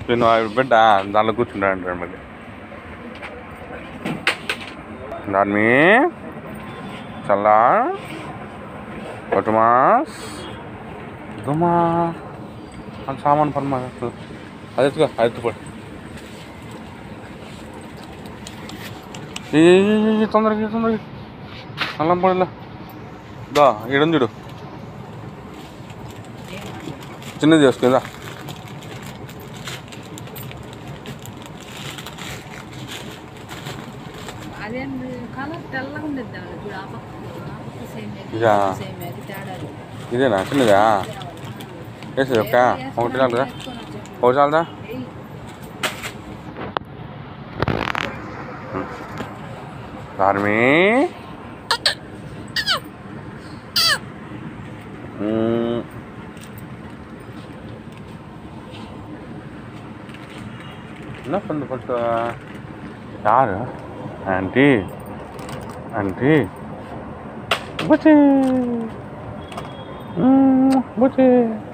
Spin బిడ్డ దాంట్లో కూర్చుంటా అంటాడు మళ్ళీ దాన్ని చల్లా కొట్టుమాస్ దుమా అది సామాన్ పని మా అది ఎత్తుకో అది ఎత్తుకోండి ఏ తొందరగా ఈ తొందరగా అల్లం పడిలా దా ఈడని చూడు చిన్నది చేసుకుందా అదేంటి కలర్ తెల్లగా ఉండేది చూడు ఆ పక్క ఆ పక్క సేమ్ ఇదా? సేమ్ అది తేడా ఇదేనా చిన్నదా వేసేది ఒక్క ఒకటి చాలదా ఒకటి చాలదా ఆర్మీ என்ன பண்ணு பட்டு யாரு ஆண்டி ஆண்டி பூச்சி பூச்சி